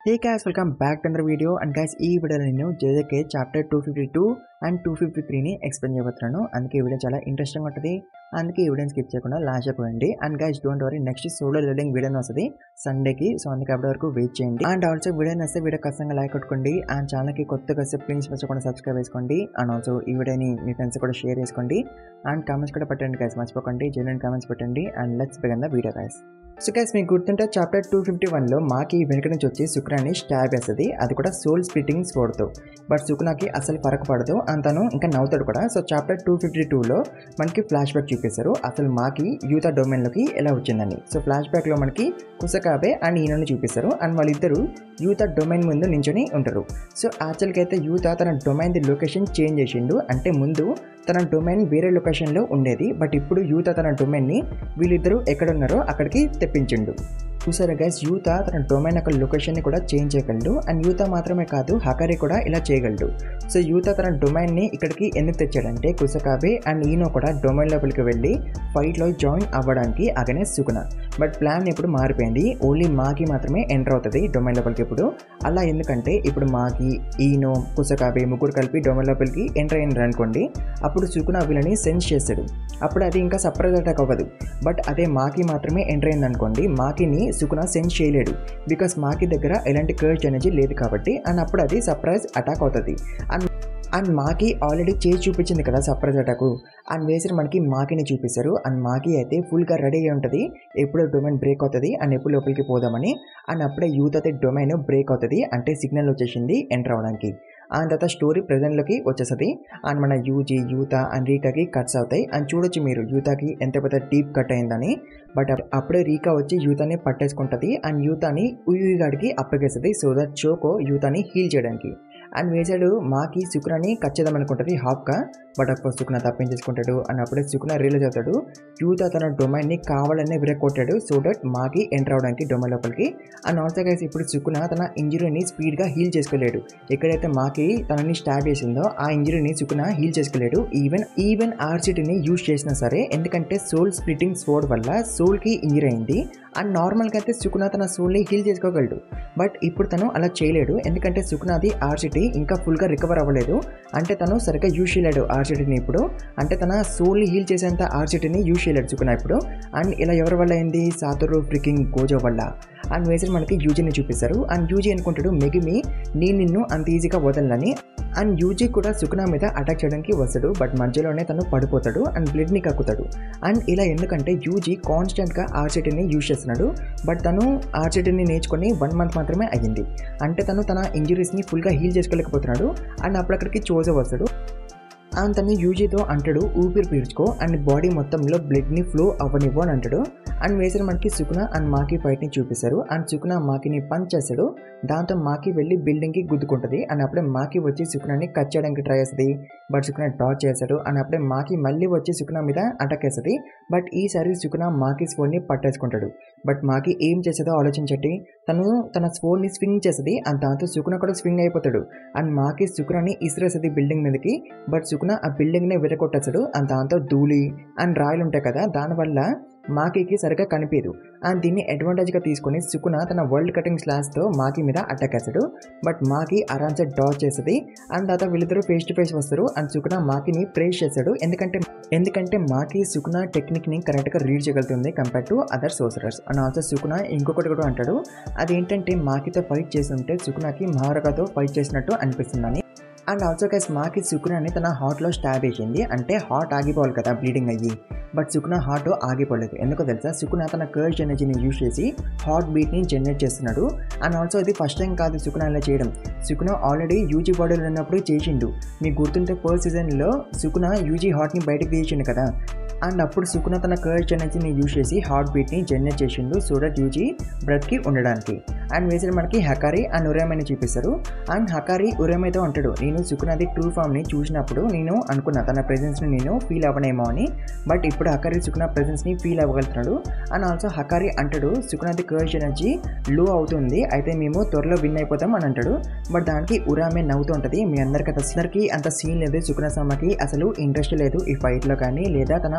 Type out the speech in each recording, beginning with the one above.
hey guys welcome back to another video and guys ఈ వీడియోలో నేను JJK chapter two fifty two and two fifty త్రీని explain చేయబోతున్నాను అందుకే ఈ వీడియో చాలా ఇంట్రెస్టింగ్ ఉంటుంది అందుకే ఈ వీడియోని స్కిప్ చేయకుండా లాస్ట్ అయిపోయింది and guys don't worry next solo reading video వస్తుంది సండేకి సో అందుకే అప్పటి వరకు వెయిట్ చేయండి అండ్ ఆల్సో వీడియో నచ్చితే వీడియో ఖచ్చితంగా లైక్ కొట్టుకోండి అండ్ ఛానల్కి కొత్తగా వస్తే ప్లీజ్ మర్చిపోకుండా సబ్స్క్రైబ్ చేసుకోండి అండ్ ఆల్సో ఈ వీడియోని మీ ఫ్రెండ్స్ కూడా షేర్ చేసుకోండి అండ్ కామెంట్స్ కూడా పెట్టండి గైస్ మర్చిపోకండి జెన్యున్ కామెంట్స్ పెట్టండి and let's begin the video guys so guys మీకు గుర్తుంటే చాప్టర్ టూ ఫిఫ్టీ వన్లో మాకి వెనుక నుంచి వచ్చి శుక్రాన్ని స్టాబ్ వేస్తుంది అది కూడా సోల్ స్ప్లిట్టింగ్ స్పోర్ట్తో బట్ శుక్నాకి అసలు ఫరక పడదు అండ్ తను ఇంకా నవ్వుతాడు కూడా సో చాప్టర్ టూ ఫిఫ్టీ టూలో మనకి ఫ్లాష్ బ్యాక్ చూపిస్తారు అసలు మాకి యూత డొమైన్లోకి ఎలా వచ్చిందని సో ఫ్లాష్ బ్యాక్లో మనకి కుసకాబే అండ్ ఈయనని చూపిస్తారు అండ్ వాళ్ళిద్దరు యూత డొమైన్ ముందు నించొని ఉంటారు సో యాక్చువల్గా అయితే యూత తన డొమైన్ ది లొకేషన్ చేంజ్ చేసిండు అంటే ముందు తన డొమైన్ వేరే లొకేషన్లో ఉండేది బట్ ఇప్పుడు యూత తన డొమైన్ని వీళ్ళిద్దరూ ఎక్కడ ఉన్నారో అక్కడికి తెప్పించిండు చూసారా గైస్ యూత తన డొమైన్ యొక్క లొకేషన్ని కూడా చేంజ్ చేయగలడు అండ్ యూత మాత్రమే కాదు హకరి కూడా ఇలా చేయగలడు సో యూత తన డొమైన్ని ఇక్కడికి ఎందుకు తెచ్చాడంటే కుసకాబే అండ్ ఈనో కూడా డొమైన్ లోపలికి వెళ్ళి ఫైట్లో జాయిన్ అవ్వడానికి అగనే సుకున బట్ ప్లాన్ ఇప్పుడు మారిపోయింది ఓన్లీ మాకి మాత్రమే ఎంటర్ అవుతుంది డొమైన్ లోపలికి ఇప్పుడు అలా ఎందుకంటే ఇప్పుడు మాకి ఈనో కుసకాబే ముగ్గురు కలిపి డొమైన్ లోపలికి ఎంటర్ అయినారు అనుకోండి అప్పుడు సుకున వీళ్ళని సెన్స్ చేస్తాడు అప్పుడు అది ఇంకా సర్ప్రైజ్ అటాక్ అవ్వదు బట్ అదే మాకి మాత్రమే ఎంటర్ అయింది అనుకోండి మాకిని సుకున సెన్స్ చేయలేడు బికాస్ మాకి దగ్గర ఎలాంటి కర్జ్ ఎనర్జీ లేదు కాబట్టి అండ్ అప్పుడు అది సర్ప్రైజ్ అటాక్ అవుతుంది అండ్ అండ్ మాకి ఆల్రెడీ చేసి చూపించింది కదా సర్ప్రైజ్ అటాక్ అండ్ వేసిన మనకి మాకిని చూపిస్తారు అండ్ మాకి అయితే ఫుల్గా రెడీ అయి ఉంటుంది ఎప్పుడు డొమైన్ బ్రేక్ అవుతుంది అండ్ ఎప్పుడు లోపలికి పోదామని అండ్ అప్పుడే యూత్ అయితే డొమైన్ బ్రేక్ అవుతుంది అంటే సిగ్నల్ వచ్చేసింది ఎంటర్ అవ్వడానికి అండ్ తర్వాత స్టోరీ ప్రజెంట్లోకి వచ్చేస్తుంది అండ్ మన యూజీ యూత అండ్ రీకాకి కట్స్ అవుతాయి అండ్ చూడొచ్చు మీరు యూతాకి ఎంత పెద్ద డీప్ కట్ అయిందని బట్ అప్పుడే రీకా వచ్చి యూతాని పట్టేసుకుంటుంది అండ్ యూతాని ఉయ్యూగాడికి అప్పగేస్తుంది సో దట్ చోకో యూతాని హీల్ చేయడానికి అండ్ వేసాడు మాకి శుక్రాన్ని కచ్చేద్దాం అనుకుంటుంది హాఫ్గా బట్ అప్పుడు శుక్న తప్పించేసుకుంటాడు అండ్ అప్పుడే శుక్న రిలీజ్ అవుతాడు యూత తన డొమైన్ని కావాలనే విరగొట్టాడు సో దట్ మాకి ఎంటర్ అవడానికి డొమైన్ లోపలికి అండ్ ఆల్సో గైస్ ఇప్పుడు శుక్న తన ఇంజురీని స్పీడ్గా హీల్ చేసుకోలేడు ఎక్కడైతే మాకి తనని స్టాబ్ చేసిందో ఆ ఇంజురీని శుక్న హీల్ చేసుకోలేడు ఈవెన్ ఈవెన్ ఆర్సిటీని యూజ్ చేసినా సరే ఎందుకంటే సోల్ స్ప్లిట్టింగ్ స్పోర్డ్ వల్ల సోల్కి ఇంజరీ అయింది అండ్ నార్మల్గా అయితే సుకున తన సోల్ని హీల్ చేసుకోగలడు బట్ ఇప్పుడు తను అలా చేయలేడు ఎందుకంటే సుకునాది ఆర్సిటీ ఇంకా ఫుల్గా రికవర్ అవ్వలేదు అంటే తను సరిగ్గా యూజ్ చేయలేడు ఆర్సిటీని ఇప్పుడు అంటే తన సోల్ని హీల్ చేసేంత ఆర్సిటీని యూజ్ చేయలేడు సుకున ఇప్పుడు అండ్ ఇలా ఎవరి వల్ల అయింది సాతోరు ఫ్రికింగ్ గోజో వల్ల అండ్ వేసిన మనకి యూజీని చూపిస్తారు అండ్ యూజీ అనుకుంటాడు మెగిమి నేను నిన్ను అంత ఈజీగా వదలని అండ్ యూజీ కూడా సుకునా మీద అటాక్ చేయడానికి వస్తాడు బట్ మధ్యలోనే తను పడిపోతాడు అండ్ బ్లడ్ని కక్కుతాడు అండ్ ఇలా ఎందుకంటే యూజీ కాన్స్టెంట్గా ఆర్సిటీని యూజ్ చేస్తున్నాడు బట్ తను ఆర్సిటీని నేర్చుకొని వన్ మంత్ మాత్రమే అయ్యింది అంటే తను తన ఇంజరీస్ని ఫుల్గా హీల్ చేసుకోలేకపోతున్నాడు అండ్ అప్పుడు అక్కడికి చోజ వస్తాడు అండ్ తను యూజీతో అంటాడు ఊపిరి పీల్చుకో అండ్ బాడీ మొత్తంలో బ్లడ్ని ఫ్లో అవ్వనివ్వు అని అంటాడు అండ్ వేసిన మనకి సుకున అండ్ మాకి ఫైట్ని చూపిస్తారు అండ్ సుకున మాకిని పంచ్ చేస్తాడు దాంతో మాకి వెళ్ళి బిల్డింగ్కి గుద్దుకుంటుంది అండ్ అప్పుడే మాకి వచ్చి సుకునాన్ని కట్ చేయడానికి ట్రై చేస్తుంది బట్ సుకున డాచ్ చేస్తాడు అండ్ అప్పుడే మాకి మళ్ళీ వచ్చి సుకున మీద అటాక్ వేస్తుంది బట్ ఈసారి సుకున మాకి స్పోన్ని పట్టేసుకుంటాడు బట్ మాకి ఏం చేసేదో ఆలోచించట్టి తను తన స్పోన్ని స్వింగ్ చేస్తుంది అండ్ దాంతో సుకున కూడా స్వింగ్ అయిపోతాడు అండ్ మాకి సుకునాన్ని ఇసిరేస్తుంది బిల్డింగ్ మీదకి బట్ సుకున ఆ బిల్డింగ్ని విరగొట్టేస్తాడు అండ్ దాంతో ధూళి అండ్ రాయలు ఉంటాయి కదా దానివల్ల మాకీకి సరిగ్గా కనిపించదు అండ్ దీన్ని అడ్వాంటేజ్గా తీసుకొని సుకున తన వరల్డ్ కటింగ్ స్లాష్తో మాకి మీద అటాక్ వేస్తాడు బట్ మాకి ఆరామ్సే డాచ్ చేస్తుంది అండ్ తర్వాత వీళ్ళిద్దరూ ఫేస్ టు ఫేస్ వస్తారు అండ్ సుకున మాకిని ప్రేస్ చేస్తాడు ఎందుకంటే ఎందుకంటే మాకి సుకున టెక్నిక్ని కరెక్ట్గా రీడ్ చేయగలుగుతుంది compare to other sorcerers and also Sukuna ఇంకొకటి కూడా అంటాడు అదేంటంటే మాకితో ఫైట్ చేస్తుంటే సుకునకి మహారకతో ఫైట్ చేసినట్టు అనిపిస్తుందని అండ్ ఆల్సో గైస్ మాకి సుకునాని తన హార్ట్లో స్టాబ్ వేసింది అంటే హార్ట్ ఆగిపోవాలి కదా బ్లీడింగ్ అయ్యి బట్ సుకున హార్ట్ ఆగిపోలేదు ఎందుకో తెలుసా సుకున తన కర్జ్ ఎనర్జీని యూజ్ చేసి హార్ట్ బీట్ని జనరేట్ చేస్తున్నాడు అండ్ ఆల్సో ఇది ఫస్ట్ టైం కాదు సుకున ఇలా చేయడం సుకున ఆల్రెడీ యూజీ బాడీలో ఉన్నప్పుడు చేసిండు మీకు గుర్తుంటే ఫస్ట్ సీజన్లో సుకున యూజీ హార్ట్ని బయటకు తీసిండు కదా అండ్ అప్పుడు సుకున తన కర్జ్ ఎనర్జీని యూజ్ చేసి హార్ట్ బీట్ని జనరేట్ చేసిండు సో దట్ యూజీ బ్రత్కి ఉండడానికి అండ్ వేసిన మనకి హకారి అండ్ ఉరేమని చూపిస్తారు అండ్ హకారి ఉరేమైతే అంటాడు నేను సుకునది ట్రూ ఫామ్ని చూసినప్పుడు నేను అనుకున్నా తన ప్రెజెన్స్ని నేను ఫీల్ అవ్వనేమో అని బట్ ఇప్పుడు హకారి సుకున ప్రెజెన్స్ని ఫీల్ అవ్వగలుగుతున్నాడు అండ్ ఆల్సో హకారి అంటాడు సుకునది కర్జ్ ఎనర్జీ లో అవుతుంది అయితే మేము త్వరలో విన్ అయిపోతాం అని అంటాడు బట్ దానికి ఉరామే నవ్వుతూ ఉంటుంది మీ అందరికి అందరికి అంత సీన్ లేదు సుకున సమ్మకి అసలు ఇంట్రెస్ట్ లేదు ఈ ఫైట్లో కానీ లేదా తన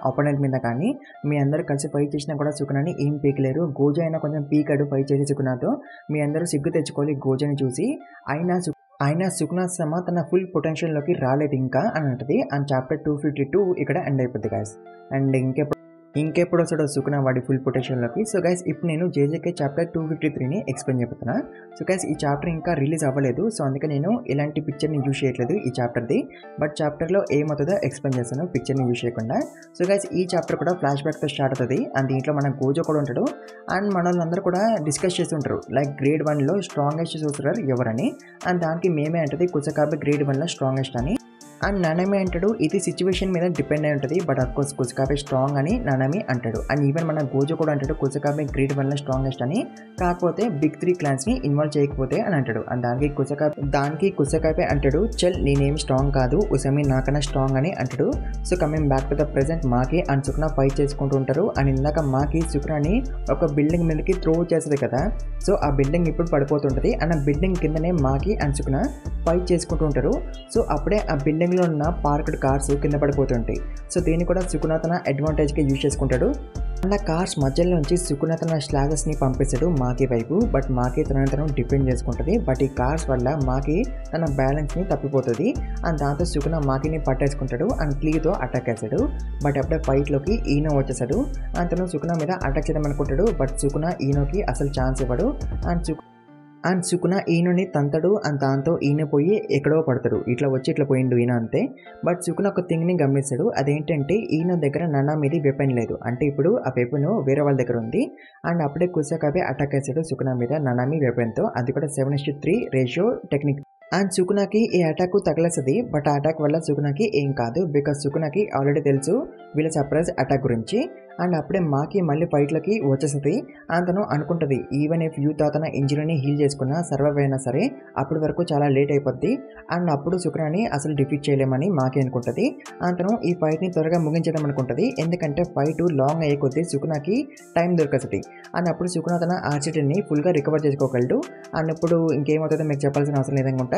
ఆపోనెంట్ మీద కానీ మీ అందరూ కలిసి ఫైట్ చేసినా కూడా సుకునాని ఏం పీకలేరు గోజా అయినా కొంచెం పీకాడు ఫైట్ చేసి సుకునాతో మీ అందరూ సిగ్గు తెచ్చుకోవాలి గోజాని చూసి అయినా సు అయినా సుకునా సమ తన ఫుల్ పొటెన్షియల్లోకి రాలేదు ఇంకా అని అంటది and chapter two fifty two ఇక్కడ ఎండ్ అయిపోద్ది గాయస్ అండ్ ఇంకెప్పుడు ఇంకెప్పుడు వస్తాడో సుకున వాడి ఫుల్ పొటెన్షియల్లోకి సో గైస్ ఇప్పుడు నేను జేజేకే చాప్టర్ టూ ఫిఫ్టీ త్రీని ఎక్స్ప్లెయిన్ చెప్తున్నా సో గైస్ ఈ చాప్టర్ ఇంకా రిలీజ్ అవ్వలేదు సో అందుకే నేను ఇలాంటి పిక్చర్ని యూజ్ చేయట్లేదు ఈ చాప్టర్ది బట్ చాప్టర్లో ఏమవుతుందో ఎక్స్ప్లెయిన్ చేస్తాను పిక్చర్ని యూజ్ చేయకుండా సో గైస్ ఈ చాప్టర్ కూడా ఫ్లాష్ బ్యాక్తో స్టార్ట్ అవుతుంది అండ్ దీంట్లో మన గోజో కూడా ఉంటాడు అండ్ మన వాళ్ళందరూ కూడా డిస్కస్ చేస్తుంటారు లైక్ గ్రేడ్ వన్లో స్ట్రాంగెస్ట్ చూస్తారు ఎవరని అండ్ దానికి మేమే అంటది కుసకాబే గ్రేడ్ వన్లో స్ట్రాంగెస్ట్ అని అండ్ నానమి అంటాడు ఇది సిచ్యువేషన్ మీద డిపెండ్ అయి ఉంటుంది బట్ అఫ్కోర్స్ కుసకాబే స్ట్రాంగ్ అని నానమి అంటాడు అండ్ ఈవెన్ మన గోజో కూడా అంటాడు కుసకాబే గ్రేట్ వన్ స్ట్రాంగెస్ట్ అని కాకపోతే బిగ్ త్రీ క్లాన్స్ని ఇన్వాల్వ్ చేయకపోతే అని అంటాడు అండ్ దానికి కుసకా దానికి కుసకాబే అంటాడు చెల్ నేనేం స్ట్రాంగ్ కాదు ఉసమి నాకన్నా స్ట్రాంగ్ అని అంటాడు so coming back to the present Maki and Sukuna fight చేసుకుంటూ ఉంటారు అండ్ ఇందాక మాకి సుఖ్నాని ఒక బిల్డింగ్ మీదకి త్రో చేస్తుంది కదా సో ఆ బిల్డింగ్ ఇప్పుడు పడిపోతుంటుంది అండ్ ఆ బిల్డింగ్ కిందనే మాకి అండ్ సుఖ్నా ఫైట్ చేసుకుంటూ ఉంటారు సో అప్పుడే ఆ బిల్డింగ్లో ఉన్న పార్క్డ్ కార్స్ కింద పడిపోతుంటాయి సో దీన్ని కూడా సుకునా తన అడ్వాంటేజ్గా యూజ్ చేసుకుంటాడు అండ్ ఆ కార్స్ మధ్యలో నుంచి సుకున తన స్లాగస్ని పంపిస్తాడు మాకి వైపు బట్ మాకి తనని తను డిపెండ్ చేసుకుంటుంది బట్ ఈ కార్స్ వల్ల మాకి తన బ్యాలెన్స్ని తప్పిపోతుంది అండ్ దాంతో సుకున మాకిని పట్టేసుకుంటాడు అండ్ క్లీతో అటాక్ చేస్తాడు బట్ అప్పుడే ఫైట్లోకి ఈనో వచ్చేసాడు అండ్ తను సుకున మీద అటాక్ చేద్దాం అనుకుంటాడు బట్ సుకున ఈనోకి అసలు ఛాన్స్ ఇవ్వడు అండ్ సుకు అండ్ సుకున ఈయనని తంతడు అండ్ దాంతో ఈయన పోయి ఎక్కడో పడతాడు ఇట్లా వచ్చి ఇట్లా పోయిండు ఈయన అంతే బట్ సుకున ఒక థింగ్ని గమనిస్తాడు అదేంటంటే ఈయన దగ్గర నన్నా మీది వెపన్ లేదు అంటే ఇప్పుడు ఆ వెపన్ వేరే వాళ్ళ దగ్గర ఉంది అండ్ అప్పుడే కుసకాబే అటాక్ చేశాడు సుకున మీద ననామి వెపన్తో అది కూడా seven is three ratio technique and సుకునాకి ఈ అటాక్ తగలస్తుంది బట్ ఆ అటాక్ వల్ల సుకునాకి ఏం కాదు బికాస్ సుకునాకి ఆల్రెడీ తెలుసు వీళ్ళ సర్ప్రైజ్ అటాక్ గురించి అండ్ అప్పుడే మాకి మళ్ళీ ఫైట్లకి వచ్చేస్తుంది అండ్ తను అనుకుంటుంది ఈవెన్ ఇఫ్ యూత్ తన ఇంజరీని హీల్ చేసుకున్నా సర్వైవ్ అయినా సరే అప్పటి వరకు చాలా లేట్ అయిపోద్ది అండ్ అప్పుడు సుకునాని అసలు డిఫీట్ చేయలేమని మాకి అనుకుంటుంది అండ్ తను ఈ ఫైట్ని త్వరగా ముగించడం అనుకుంటుంది ఎందుకంటే ఫైట్ లాంగ్ అయ్యే కొద్దీ సుకునాకి టైం దొరకస్తుంది అండ్ అప్పుడు సుకున తన ఆర్చిటీని ఫుల్గా రికవర్ చేసుకోగలడు అండ్ ఇప్పుడు ఇంకేమవుతుందో మీకు చెప్పాల్సిన అవసరం లేదనుకుంటా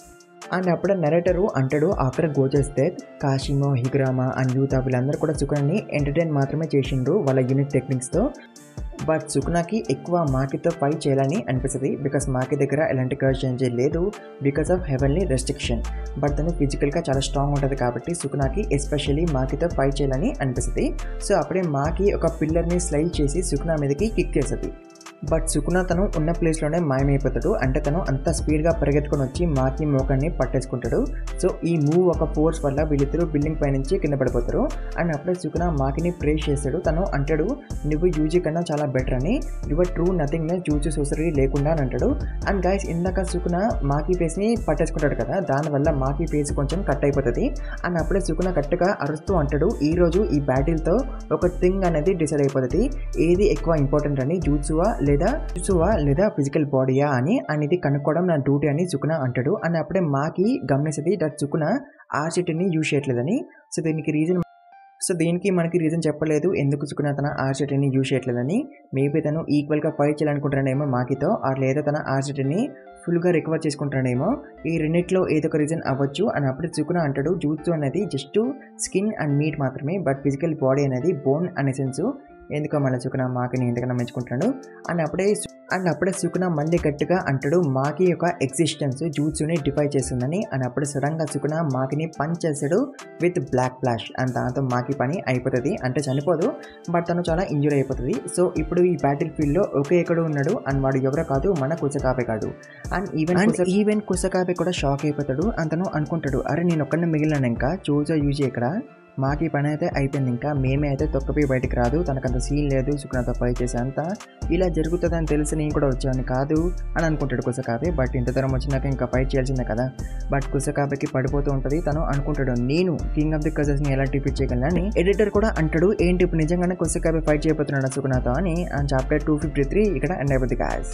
అండ్ అప్పుడే నెరేటరు అంటాడు after Gojo's death Kashimo Higuruma and Yuta వీళ్ళందరూ కూడా సుకునాని ఎంటర్టైన్ మాత్రమే చేసిండ్రు వాళ్ళ యూనిక్ టెక్నిక్స్తో బట్ సుకునాకి ఎక్కువ మాకితో ఫైట్ చేయాలని అనిపిస్తుంది బికాస్ మాకి దగ్గర ఎలాంటి కర్జ్ చేంజ్ లేదు because of heavenly restriction but తను ఫిజికల్గా చాలా స్ట్రాంగ్ ఉంటుంది కాబట్టి సుకునాకి ఎస్పెషల్లీ మాకితో ఫైట్ చేయాలని అనిపిస్తుంది సో అప్పుడే మాకి ఒక పిల్లర్ని స్లైడ్ చేసి సుకునా మీదకి కిక్ చేస్తుంది బట్ సుకున తను ఉన్న ప్లేస్లోనే మాయమైపోతాడు అంటే తను అంత స్పీడ్గా పరిగెత్తుకొని వచ్చి మాకి మోకాన్ని పట్టేసుకుంటాడు సో ఈ మూవ్ ఒక ఫోర్స్ వల్ల వీళ్ళిద్దరూ బిల్డింగ్ పైనుంచి కింద పడిపోతారు అండ్ అప్పుడే సుకున మాకిని ప్రేస్ చేస్తాడు తను అంటాడు నువ్వు యూజీ కన్నా చాలా బెటర్ అని your true nothingness juju sorcery లేకుండా అని అంటాడు అండ్ గైస్ ఇందాక సుకున మాకి ఫేస్ని పట్టేసుకుంటాడు కదా దానివల్ల మాకి ఫేస్ కొంచెం కట్ అయిపోతుంది అండ్ అప్పుడే సుకున కట్టుగా అరుస్తూ అంటాడు ఈ రోజు ఈ బ్యాటిల్తో ఒక థింగ్ అనేది డిసైడ్ అయిపోతుంది ఏది ఎక్కువ ఇంపార్టెంట్ అని జూత్సువా లేదా జూత్సువా లేదా ఫిజికల్ బాడీయా అని అండ్ ఇది కనుక్కోవడం నా డ్యూటీ అని సుకున అంటాడు అండ్ అప్పుడే మాకి గమనిస్తుంది దట్ సుకున ఆ సిటీని యూజ్ చేయట్లేదని సో దీనికి రీజన్ సో దీనికి మనకి రీజన్ చెప్పలేదు ఎందుకు సుకున తన ఆర్సిటీని యూజ్ చేయట్లేదని మేబీ తను ఈక్వల్గా ఫైట్ చేయాలనుకుంటున్నాడేమో మాకితో ఆర్ లేదా తన ఆర్సిటీని ఫుల్గా రికవర్ చేసుకుంటాడేమో ఈ రెండిట్లో ఏదో ఒక రీజన్ అవ్వచ్చు అని అప్పుడు సుకున అంటాడు జూత్సు అనేది జస్ట్ స్కిన్ అండ్ మీట్ మాత్రమే బట్ ఫిజికల్ బాడీ అనేది బోన్ అనే సెన్స్ ఎందుకో మన సుకున మాకిని ఎంతకన్నా మెచ్చుకుంటున్నాడు అండ్ అప్పుడే అండ్ అప్పుడే సుకున మళ్ళీ గట్టిగా అంటాడు మాకి యొక్క ఎగ్జిస్టెన్స్ జూత్సుని డిఫై చేస్తుందని అండ్ అప్పుడు సడన్గా సుకున మాకిని పంచ్ చేస్తాడు విత్ బ్లాక్ ఫ్లాష్ అండ్ దాంతో మాకి పని అయిపోతుంది అంటే చనిపోదు బట్ తను చాలా ఇంజూర్ అయిపోతుంది సో ఇప్పుడు ఈ బ్యాటిల్ ఫీల్డ్లో ఒకే ఎక్కడు ఉన్నాడు అండ్ వాడు ఎవరో కాదు మన కుసకాపే కాదు and even and even Kusakabe కూడా షాక్ అయిపోతాడు అండ్ తను అనుకుంటాడు అరే నేను ఒక్కడిని మిగిలినాను ఇంకా చూజో యూజ్ ఇక్కడ మాకు ఈ పని అయితే అయిపోయింది ఇంకా మేమే అయితే తొక్కపోయి బయటికి రాదు తనకంత సీన్ లేదు సుకునతో ఫైట్ చేసే అంతా ఇలా జరుగుతుందని తెలిసి నేను కూడా వచ్చాను కాదు అని అనుకుంటాడు కుసకాబే బట్ ఇంత దూరం వచ్చినాక ఇంకా ఫైట్ చేయాల్సిందే కదా బట్ కుసకాబేకి పడిపోతూ ఉంటుంది తను అనుకుంటాడు నేను కింగ్ ఆఫ్ ది కజెస్ని ఎలా టిఫిట్ చేయగలనని ఎడిటర్ కూడా అంటాడు ఏంటి ఇప్పుడు నిజంగానే కుసకాబే ఫైట్ చేయబోతున్నాడు సుకునాతో అని and chapter two fifty three ఇక్కడ ఎండ్ అయిపోతుంది గాయస్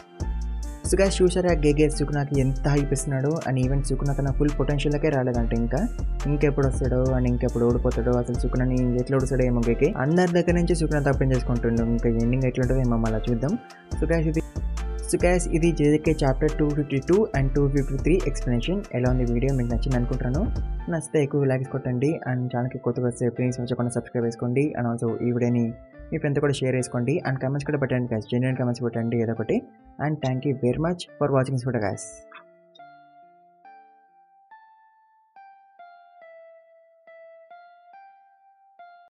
సో గాయస్ చూసారా గేగే సుకునాకి ఎంత హైప్ ఇస్తున్నాడు అండ్ ఈవెన్ సుకున తన ఫుల్ పొటెన్షియల్కే రాలేదంటే ఇంకా ఇంకెప్పుడు వస్తాడో అండ్ ఇంకెప్పుడు ఓడిపోతాడో అసలు సుకునని ఎట్లా ఓడిస్తాడో ఏమో గేకే అందరి దగ్గర నుంచి సుకున తప్పించేసుకుంటుండు ఇంకా ఎండింగ్ ఎట్లుంటుందో ఏమో మళ్ళీ చూద్దాం సో గాయస్ ఇది సో గ్యాస్ ఇది JJK chapter two fifty two and two fifty three explanation ఎలా ఉంది వీడియో మీకు నచ్చింది అనుకుంటున్నాను నచ్చితే ఎక్కువ లైక్స్ కొట్టండి అండ్ ఛానల్కి కొత్తగా వస్తే ప్లీజ్ వచ్చకుండా సబ్స్క్రైబ్ చేసుకోండి అండ్ ఆల్సో ఈ వీడియోని మీ ఫ్రెండ్తో కూడా షేర్ చేసుకోండి అండ్ కమెంట్స్ కూడా పెట్టండి గ్యాస్ జెన్యున్ కమెంట్స్ పెట్టండి ఏదో ఒకటి and thank you very much for watching this video gas